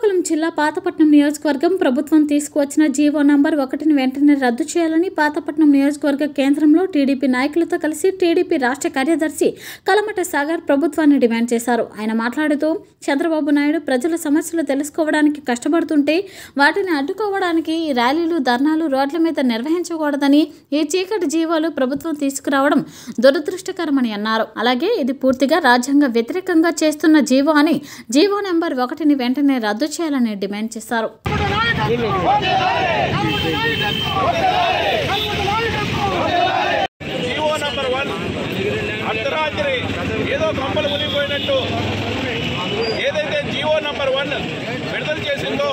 శ్రీకాకుళం జిల్లా పాతపట్నం నియోజకవర్గం ప్రభుత్వం తీసుకువచ్చిన జీవో నంబర్ ఒకటిని వెంటనే రద్దు చేయాలని పాతపట్నం నియోజకవర్గ కేంద్రంలో టీడీపీ నాయకులతో కలిసి టీడీపీ రాష్ట్ర కార్యదర్శి కలమట సాగర్ ప్రభుత్వాన్ని డిమాండ్ చేశారు ఆయన మాట్లాడుతూ చంద్రబాబు నాయుడు ప్రజల సమస్యలు తెలుసుకోవడానికి కష్టపడుతుంటే వాటిని అడ్డుకోవడానికి ఈ ర్యాలీలు ధర్నాలు రోడ్ల మీద నిర్వహించకూడదని ఈ చీకటి జీవోలు ప్రభుత్వం తీసుకురావడం దురదృష్టకరమని అన్నారు అలాగే ఇది పూర్తిగా రాజ్యాంగ వ్యతిరేకంగా చేస్తున్న జీవో అని జీవో నెంబర్ ఒకటిని వెంటనే రద్దు చేయాలని డిమాండ్ చేశారు జీవో నంబర్ వన్ అర్ధరాత్రి ఏదో కంపలు మునిగిపోయినట్టు ఏదైతే జీవో నంబర్ వన్ విడుదల చేసిందో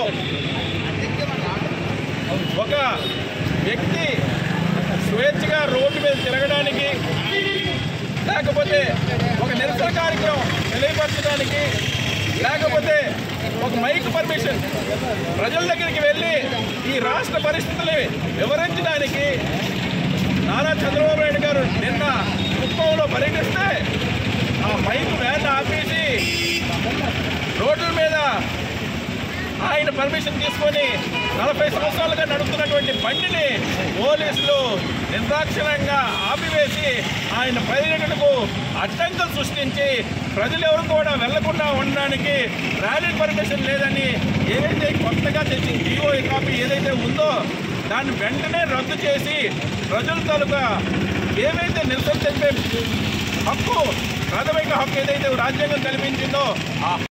ఒక వ్యక్తి స్వేచ్ఛగా రోడ్డు మీద తిరగడానికి లేకపోతే ఒక నిరసన కార్యక్రమం తెలియపరచడానికి లేకపోతే ఒక మైక్ పర్మిషన్ ప్రజల దగ్గరికి వెళ్ళి ఈ రాష్ట్ర పరిస్థితుల్ని వివరించడానికి నారా చంద్రబాబు నాయుడు గారు నిన్న కుప్పంలో పర్యటిస్తే ఆ మైక్ వ్యాన్ ఆపేసి రోడ్ల మీద ఆయన పర్మిషన్ తీసుకొని నలభై సంవత్సరాలుగా నడుపుతున్నటువంటి బండిని పోలీసులు నిర్దాక్షిణ్యంగా ఆపివేసి ఆయన పర్యటనకు అడ్డంకులు సృష్టించి ప్రజలు ఎవరు కూడా వెళ్లకుండా ఉండడానికి ర్యాలీ పర్మిషన్ లేదని ఏదైతే కొత్తగా తెచ్చిన జీవో కాపీ ఏదైతే ఉందో దాన్ని వెంటనే రద్దు చేసి ప్రజల తాలూకా ఏవైతే నిరసన తెలిపే హక్కు ప్రాథమిక హక్కు ఏదైతే రాజ్యాంగం కల్పించిందో ఆ